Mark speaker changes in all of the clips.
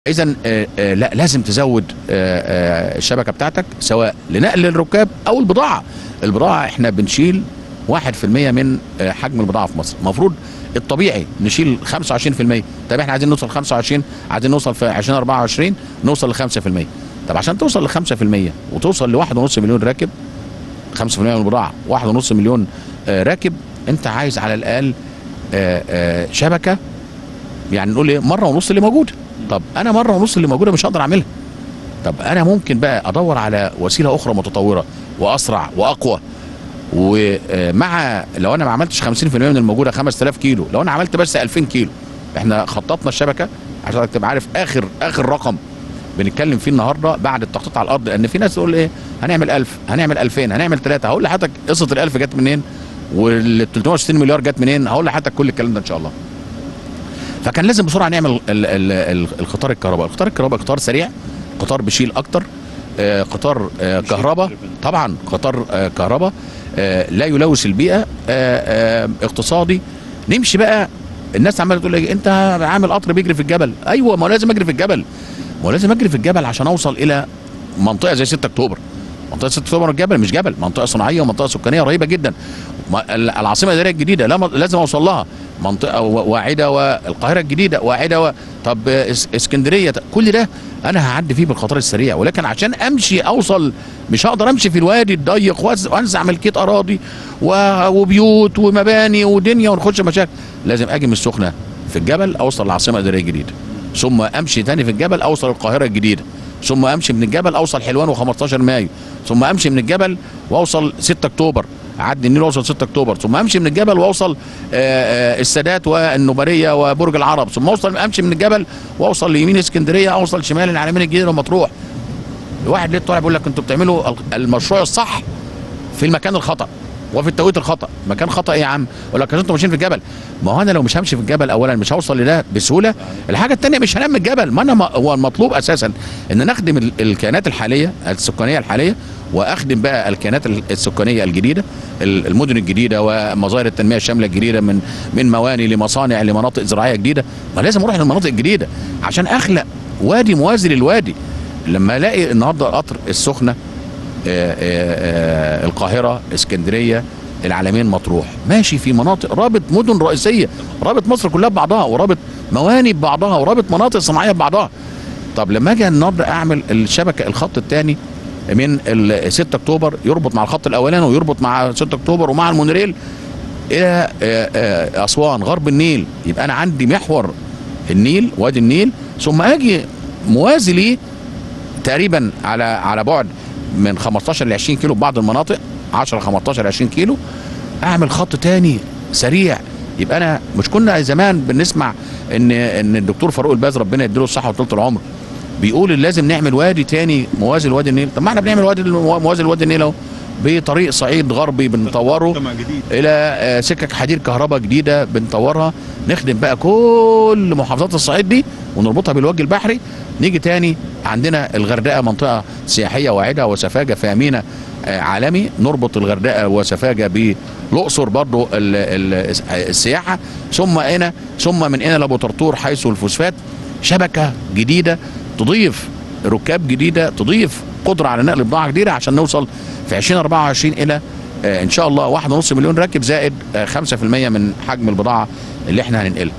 Speaker 1: اذا لا لازم تزود آه، آه، الشبكه بتاعتك سواء لنقل الركاب او البضاعه البضاعه احنا بنشيل 1% من آه، حجم البضاعه في مصر المفروض الطبيعي نشيل 25% طب احنا عايزين نوصل 25 عايزين نوصل في 2024 نوصل ل 5% طب عشان توصل ل 5% وتوصل ل 1.5 مليون راكب 5% من البضاعه 1.5 مليون آه، راكب انت عايز على الاقل آه، آه، شبكه يعني نقول ايه مره ونص اللي موجوده طب انا مره ونص اللي موجوده مش هقدر اعملها طب انا ممكن بقى ادور على وسيله اخرى متطوره واسرع واقوى ومع لو انا ما عملتش 50% من الموجوده 5000 كيلو لو انا عملت بس 2000 كيلو احنا خططنا الشبكه عشان حضرتك تبقى عارف اخر اخر رقم بنتكلم فيه النهارده بعد التخطيط على الارض لان في ناس تقول ايه هنعمل 1000 هنعمل 2000 هنعمل 3 هقول لحضرتك قصه ال 1000 جت منين وال 360 مليار جت منين هقول لحضرتك كل الكلام ده ان شاء الله فكان لازم بسرعه نعمل ال- ال- ال- القطار الكهرباء القطار الكهرباء قطار سريع قطار بيشيل اكتر آه، قطار آه، كهرباء طبعا قطار آه، كهرباء آه، لا يلوث البيئه آه، آه، اقتصادي نمشي بقى الناس عماله تقول لي انت عامل قطر بيجري في الجبل ايوه ما هو لازم اجري في الجبل ما هو لازم اجري في الجبل عشان اوصل الى منطقه زي 6 اكتوبر منطقه 6 اكتوبر الجبل مش جبل منطقه صناعيه ومنطقه سكانيه رهيبه جدا ما- ال- العاصمه الاداريه الجديده لا لازم اوصل لها منطقه و- واعده والقاهره الجديده واعده و... طب اس- اسكندريه كل ده انا هعدي فيه بالقطار السريع ولكن عشان امشي اوصل مش هقدر امشي في الوادي الضيق وأز- وانزع ملكيه اراضي و- وبيوت ومباني ودنيا ونخش مشاكل لازم اجي من السخنه في الجبل اوصل العاصمه الاداريه الجديده ثم امشي تاني في الجبل اوصل القاهره الجديده ثم امشي من الجبل اوصل حلوان و15 مايو ثم امشي من الجبل واوصل 6 اكتوبر اعدي النيل واوصل 6 اكتوبر ثم امشي من الجبل واوصل آه، آه، السادات والنوبريه وبرج العرب ثم اوصل امشي من الجبل واوصل ليمين اسكندريه اوصل شمال العلمين الجديده ومطروح الواحد ليه طالع بيقول لك انتوا بتعملوا المشروع الصح في المكان الخطا وفي التوقيت الخطا مكان خطا ايه يا عم يقول لك عشان انتوا ماشيين في الجبل ما هو انا لو مش همشي في الجبل اولا مش هوصل لده بسهوله الحاجه الثانيه مش هنام من الجبل ما انا م- هو المطلوب اساسا ان نخدم ال- الكيانات الحاليه السكانيه الحاليه واخدم بقى الكيانات ال- السكانيه الجديده ال- المدن الجديده ومظاهر التنميه الشامله الجديده من من مواني لمصانع لمناطق زراعيه جديده ما لازم اروح للمناطق الجديده عشان اخلق وادي موازي للوادي لما الاقي النهارده قطر السخنه آه، آه، آه، القاهره اسكندريه العلمين مطروح ماشي في مناطق رابط مدن رئيسيه رابط مصر كلها ببعضها ورابط مواني ببعضها ورابط مناطق صناعيه ببعضها طب لما اجي النهارده اعمل الشبكه الخط الثاني من ال 6 اكتوبر يربط مع الخط الاولاني ويربط مع 6 اكتوبر ومع المونوريل الى آه، آه، اسوان غرب النيل يبقى انا عندي محور النيل وادي النيل ثم اجي موازي ليه تقريبا على على بعد من 15 ل 20 كيلو في بعض المناطق 10 15 20 كيلو اعمل خط تاني سريع يبقى انا مش كنا زمان بنسمع ان ان الدكتور فاروق الباز ربنا يديله الصحه وطولة العمر بيقول لازم نعمل وادي تاني موازي لوادي النيل طب ما احنا بنعمل وادي موازي لوادي النيل اهو بطريق صعيد غربي بنطوره
Speaker 2: مجتمع جديد
Speaker 1: الى آه، سكك حديد كهرباء جديده بنطورها نخدم بقى كل محافظات الصعيد دي ونربطها بالوجه البحري نيجي تاني عندنا الغردقه منطقه سياحيه واعده وسفاجه فيها ميناء آه، عالمي نربط الغردقه وسفاجه بالاقصر برضو ال- ال- السياحه ثم هنا ثم من هنا لابو طرطور حيث الفوسفات شبكه جديده تضيف ركاب جديده تضيف قدره على نقل بضاعه جديده عشان نوصل في 2024 الى آه، ان شاء الله واحد ونص مليون راكب زائد آه، 5% من حجم البضاعه اللي احنا هننقلها.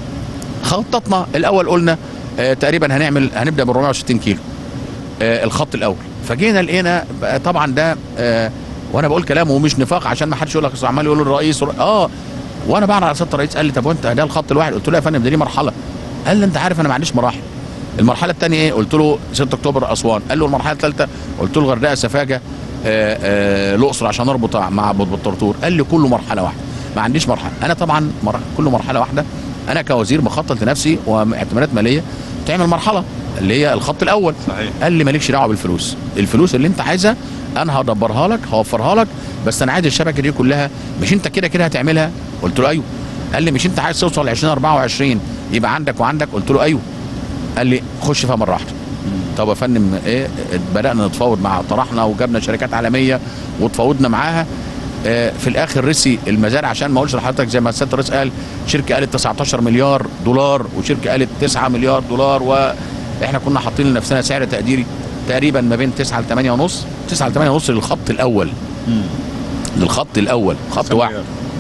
Speaker 1: خططنا الاول قلنا آه، تقريبا هنعمل هنبدا ب 460 كيلو آه، الخط الاول فجينا لقينا بقى طبعا ده آه، وانا بقول كلام ومش نفاق عشان ما حدش يقول لك أصل عمال يقول الرئيس اه وانا بعرض على سياده الرئيس قال لي طب وانت ده الخط الواحد قلت له يا فندم ده دي مرحله قال لي انت عارف انا ما عنديش مراحل المرحله الثانيه ايه قلت له 6 اكتوبر اسوان قال له المرحله الثالثه قلت له الغردقه سفاجه آه، آه، الاقصر عشان اربط مع بالطرطور قال لي كله مرحله واحده ما عنديش مرحله انا طبعا مر... كله مرحله واحده انا كوزير بخطط لنفسي واحتمالات ماليه تعمل مرحله اللي هي الخط الاول
Speaker 2: صحيح
Speaker 1: قال لي مالكش دعوه بالفلوس الفلوس اللي انت عايزها انا هدبرها لك هوفرها لك بس انا عايز الشبكه دي كلها مش انت كده كده هتعملها قلت له ايوه قال لي مش انت عايز توصل ل 2024 يبقى عندك وعندك قلت له ايوه قال لي خش فيها مره واحده طب يا فندم ايه بدانا نتفاوض مع طرحنا وجبنا شركات عالميه وتفاوضنا معاها آه، في الاخر رسي المزارع عشان ما اقولش لحضرتك زي ما سياده الرئيس قال شركه قالت 19 مليار دولار وشركه قالت 9 مليار دولار احنا كنا حاطين لنفسنا سعر تقديري تقريبا ما بين 9 ل 8 ونص 9 ل 8 ونص للخط الاول للخط الاول خط واحد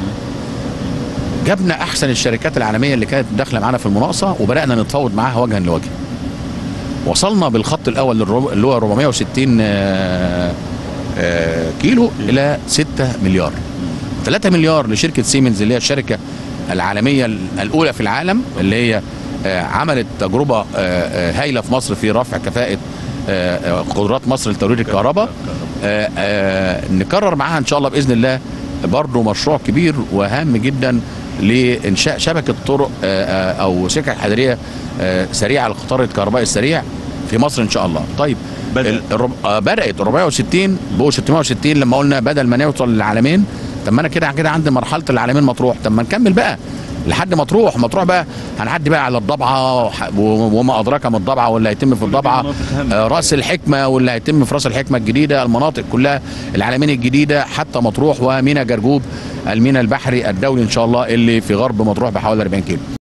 Speaker 1: جبنا احسن الشركات العالميه اللي كانت داخله معانا في المناقصه وبدانا نتفاوض معاها وجها لوجه وصلنا بالخط الاول للرب- اللي هو 460 آه، آه، كيلو الى 6 مليار 3 مليار لشركه سيمنز اللي هي الشركه العالميه الاولى في العالم اللي هي آه، عملت تجربه آه، آه، هايله في مصر في رفع كفاءه آه، آه، قدرات مصر لتوليد الكهرباء آه، آه، نكرر معاها ان شاء الله باذن الله برضه مشروع كبير وهام جدا لانشاء شبكه طرق آه، آه، او سكك حضريه آه، سريعه للقطار الكهربائي السريع في مصر ان شاء الله طيب
Speaker 2: بدأت.
Speaker 1: ال- الرب... آه بدات 460 بقوا 660 لما قلنا بدل ما نوصل للعالمين طب ما انا كده كده عندي مرحله العالمين مطروح طب ما نكمل بقى لحد مطروح مطروح بقى هنعدي بقى على الضبعه وح- و- وما ادراك ما الضبعه واللي هيتم في الضبعه
Speaker 2: مناطق هامة.
Speaker 1: آه، راس الحكمه واللي هيتم في راس الحكمه الجديده المناطق كلها العالمين الجديده حتى مطروح ومينا جرجوب المينا البحري الدولي ان شاء الله اللي في غرب مطروح بحوالي 40 كيلو